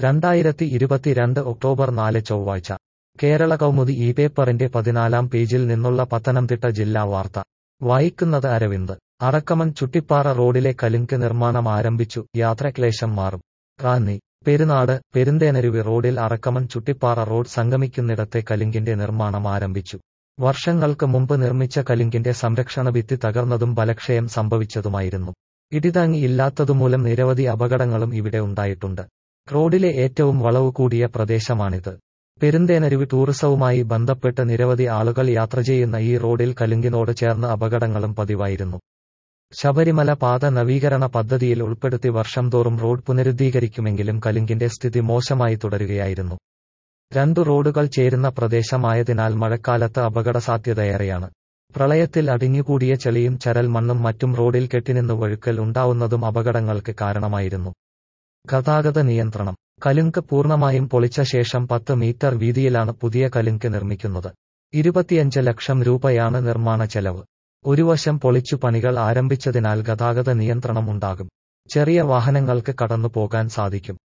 രണ്ടായിരത്തി ഇരുപത്തിരണ്ട് ഒക്ടോബർ നാല് ചൊവ്വാഴ്ച കേരള കൗമുദി ഈ പേപ്പറിന്റെ പതിനാലാം പേജിൽ നിന്നുള്ള പത്തനംതിട്ട ജില്ലാ വാർത്ത വായിക്കുന്നത് അരവിന്ദ് അറക്കമൺ ചുട്ടിപ്പാറ റോഡിലെ കലുങ്ക് നിർമ്മാണം ആരംഭിച്ചു യാത്രക്ലേശം മാറും റാന്നി പെരുനാട് പെരുന്തേനരുവി റോഡിൽ അറക്കമൺ ചുട്ടിപ്പാറ റോഡ് സംഗമിക്കുന്നിടത്തെ കലുങ്കിന്റെ നിർമ്മാണം ആരംഭിച്ചു വർഷങ്ങൾക്ക് മുമ്പ് നിർമ്മിച്ച കലുങ്കിന്റെ സംരക്ഷണ ഭിത്തി തകർന്നതും ബലക്ഷയം സംഭവിച്ചതുമായിരുന്നു ഇടിതാങ്ങി ഇല്ലാത്തതുമൂലം നിരവധി അപകടങ്ങളും ഇവിടെ ഉണ്ടായിട്ടുണ്ട് റോഡിലെ ഏറ്റവും വളവ് കൂടിയ പ്രദേശമാണിത് പെരുന്തേനരുവി ടൂറിസവുമായി ബന്ധപ്പെട്ട് നിരവധി ആളുകൾ യാത്ര ചെയ്യുന്ന ഈ റോഡിൽ കലുങ്കിനോട് ചേർന്ന് അപകടങ്ങളും പതിവായിരുന്നു ശബരിമല പാത നവീകരണ പദ്ധതിയിൽ ഉൾപ്പെടുത്തി വർഷം തോറും റോഡ് പുനരുദ്ധീകരിക്കുമെങ്കിലും കലുങ്കിന്റെ സ്ഥിതി മോശമായി തുടരുകയായിരുന്നു രണ്ടു റോഡുകൾ ചേരുന്ന പ്രദേശമായതിനാൽ മഴക്കാലത്ത് അപകട സാധ്യതയേറെയാണ് പ്രളയത്തിൽ അടിഞ്ഞുകൂടിയ ചെളിയും ചരൽ മണ്ണും മറ്റും റോഡിൽ കെട്ടിനിന്ന് വഴുക്കൽ ഉണ്ടാവുന്നതും അപകടങ്ങൾക്ക് കാരണമായിരുന്നു ഗതാഗത നിയന്ത്രണം കലുങ്ക് പൂർണ്ണമായും പൊളിച്ച ശേഷം പത്ത് മീറ്റർ വീതിയിലാണ് പുതിയ കലുങ്ക് നിർമ്മിക്കുന്നത് ഇരുപത്തിയഞ്ച് ലക്ഷം രൂപയാണ് നിർമ്മാണ ചെലവ് ഒരു വശം പൊളിച്ചു പണികൾ ആരംഭിച്ചതിനാൽ ഗതാഗത നിയന്ത്രണം ഉണ്ടാകും ചെറിയ വാഹനങ്ങൾക്ക് കടന്നു പോകാൻ സാധിക്കും